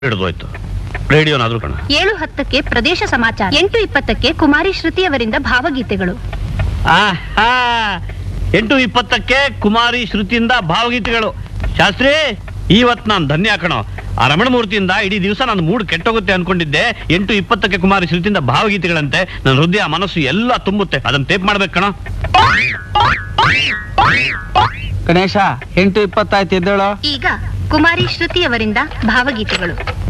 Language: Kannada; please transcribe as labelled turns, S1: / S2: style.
S1: ಹಿಡಿದೋಯ್ತು ರೇಡಿಯೋನಾದ್ರೂ ಕಣ
S2: ಏಳು ಹತ್ತಕ್ಕೆ ಪ್ರದೇಶ ಸಮಾಚಾರ ಎಂಟು ಇಪ್ಪತ್ತಕ್ಕೆ ಕುಮಾರಿ ಶ್ರುತಿಯವರಿಂದ ಭಾವಗೀತೆಗಳು
S1: ಆಹಾ ಎಂಟು ಇಪ್ಪತ್ತಕ್ಕೆ ಕುಮಾರಿ ಶ್ರುತಿಯಿಂದ ಭಾವಗೀತೆಗಳು ಶಾಸ್ತ್ರಿ ಇವತ್ ನಾನು ಧನ್ಯ ಕಣೋ ಆ ರಮಣ ಮೂರ್ತಿಯಿಂದ ಇಡೀ ದಿವಸ ನಾನು ಮೂಡ್ ಕೆಟ್ಟೋಗುತ್ತೆ ಅನ್ಕೊಂಡಿದ್ದೆ ಎಂಟು ಇಪ್ಪತ್ತಕ್ಕೆ ಕುಮಾರಿ ಶ್ರುತಿಯಿಂದ ಭಾವಗೀತೆಗಳಂತೆ ನನ್ನ ಹೃದಯ ಮನಸ್ಸು ಎಲ್ಲ ತುಂಬುತ್ತೆ ಅದನ್ನ ಟೇಪ್ ಮಾಡ್ಬೇಕು ಕಣೋ
S3: ಗಣೇಶ ಎಂಟು ಇಪ್ಪತ್ತಾಯ್ತು ಎದ್ದೇಳು
S2: ಈಗ ಕುಮಾರಿ ಶ್ರುತಿಯವರಿಂದ ಭಾವಗೀತೆಗಳು